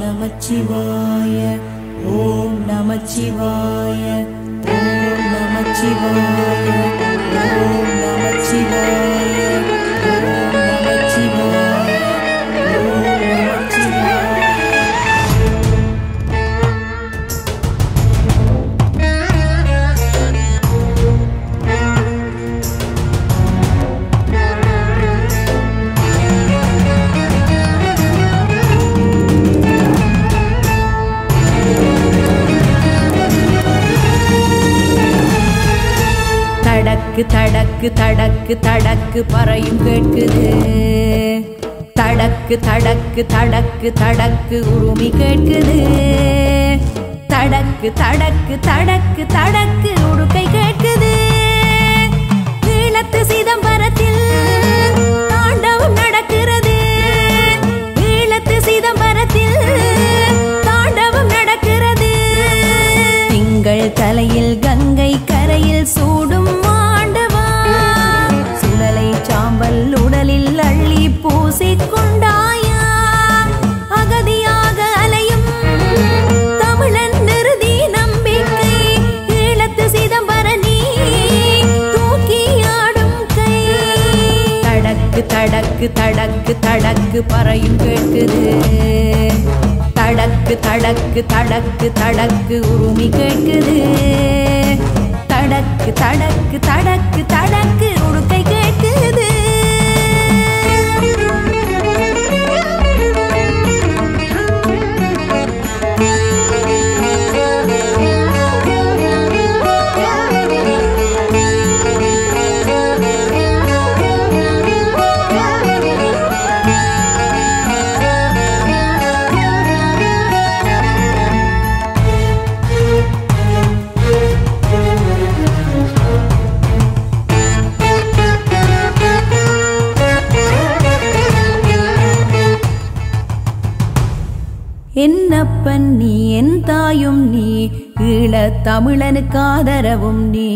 நமச்சிவாய ஓம் நமச்சிவாய ஓம் நமச்சிவாய ஓம் நமச்சிவாய ஓம் நமச்சிவாய ஓம் நமச்சிவாய தடக்கு தடக்கு தடக்கு தடக்கு பறையும் கேட்குது தடக்கு தடக்கு தடக்கு தடக்கு உருமி கேட்குது தடக்கு தடக்கு தடக்கு தடக்கு உடுக்கை கேட்குது ஈழத்து சிதம்பரத்தில் தாண்டவம் நடக்கிறது ஈழத்து சிதம்பரத்தில் தாண்டவம் நடக்கிறது திங்கள் தலையில் கங்கை கரையில் சூடும் ஆண்டவா சுழலை சாம்பல் உடலில் அள்ளி பூசிக்கொண்டாயா அகதியாக அலையும் தமிழன் நிறுதி நம்பிக்கை ஈழத்து சிதம்பரணி தூக்கி ஆடும் கை தடக்கு தடக்கு தடக்கு தடக்கு பறையும் கேட்குது தடக்கு தடக்கு தடக்கு தடக்கு உருமி கேட்குது தடக்கு தடக்கு தடக்கு தடக்கு உடுக்கை கேட்குது என்னப்பன் நீ என் தாயும் நீ ஈழத் தமிழனுக்கு ஆதரவும் நீ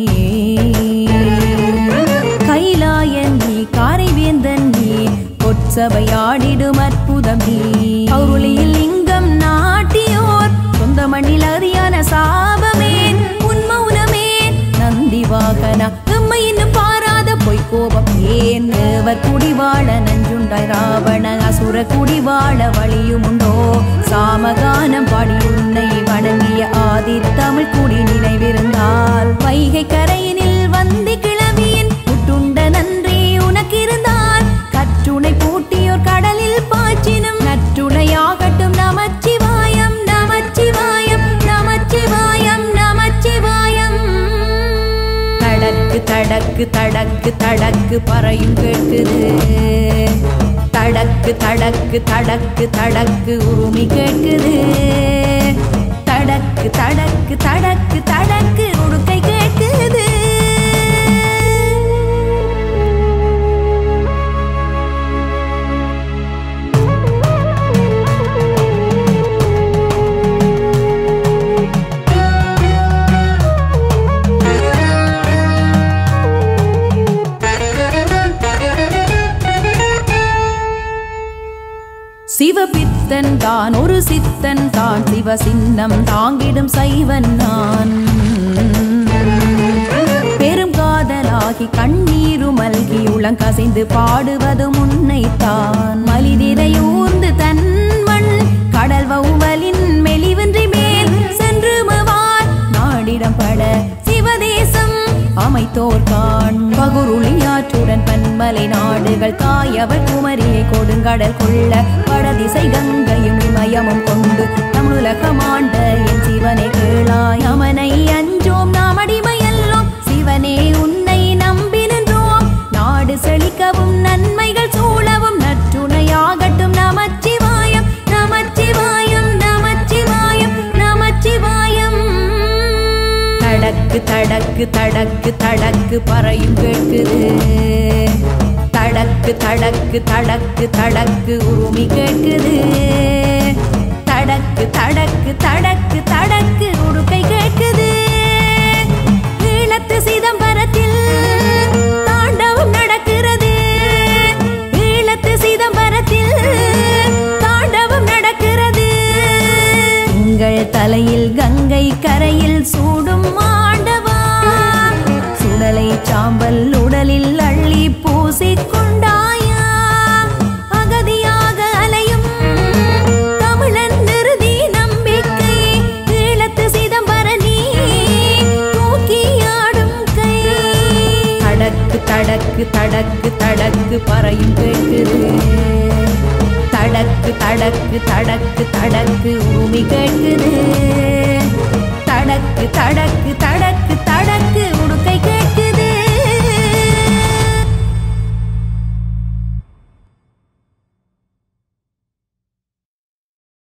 கைலாயன் நீ காரைவேந்தன் நீ பொற்சபையாடிடும் அற்புதம் நீ அருளியில் லிங்கம் நாட்டியோர் சொந்த மண்ணில் அறியான சாபமேன் உன் மௌனமே நந்தி வாகனா எம்மை இன்னும் பாராத பொய் கோபம் ஏன் தேவர் குடிவாழ நஞ்சுண்டாய் ராவண அசுர குடிவாழ வழியும் உண்டோ சாமகானம் பாடி உன்னை வணங்கிய ஆதி தமிழ் குடி நினைவிருந்தால் வைகை கரையினில் வந்தி கிளவியின் புட்டுண்ட நன்றி உனக்கிருந்தால் கற்றுணை பூட்டியோர் கடலில் பாய்ச்சினும் நற்றுணையாகட்டும் நமச்சிவாயம் நமச்சிவாயம் நமச்சிவாயம் நமச்சிவாயம் தடக்கு தடக்கு தடக்கு தடக்கு பறையும் கேட்குது தடக்கு தடக்கு தடக்கு தடக்கு உருமி கேட்குது தடக்கு தடக்கு தடக்கு தடக்கு உடுக்கை கேட்குது சிவபித்தன் தான் ஒரு சித்தன் தான் சிவ சின்னம் தாங்கிடும் சைவன் நான் பெரும் காதலாகி கண்ணீரு மல்கி உளங்கசைந்து பாடுவது முன்னைத்தான் மலிதிரை ஊர்ந்து தன் மண் கடல் வௌவலின் மெலிவன்றி மேல் சென்று மவார் நாடிடம் பட சிவதேசம் அமைத்தோர் காண் பகுருளியாற்றுடன் பன்மலை நாடுகள் தாயவர் குமரியை கொடுங்கடல் கொள்ள வடதிசை கங்கையும் இமயமும் கொண்டு தமிழுலகமாண்ட என் சிவனை கேளாய் நமனை அஞ்சோம் நாம் அடிமையல்லோம் சிவனே உன்னை நம்பி நின்றோம் நாடு செழிக்கவும் நன்மைகள் சூழவும் நற்றுணையாகட்டும் நமச்சிவாயம் நமச்சிவாயம் நமச்சிவாயம் நமச்சிவாயம் தடக்கு தடக்கு தடக்கு தடக்கு பறையும் கேட்குது தடக்கு தடக்கு தடக்கு தடக்கு உருமி கேட்குது தடக்கு தடக்கு தடக்கு தடக்கு உடுக்கை கேட்குது ஈழத்து சிதம்பரத்தில் தாண்டவம் நடக்கிறது ஈழத்து சிதம்பரத்தில் தாண்டவம் நடக்கிறது தடக்கு தடக்கு தடக்கு பறையும் கேட்குது தடக்கு தடக்கு தடக்கு தடக்கு உமி கேட்குது தடக்கு தடக்கு தடக்கு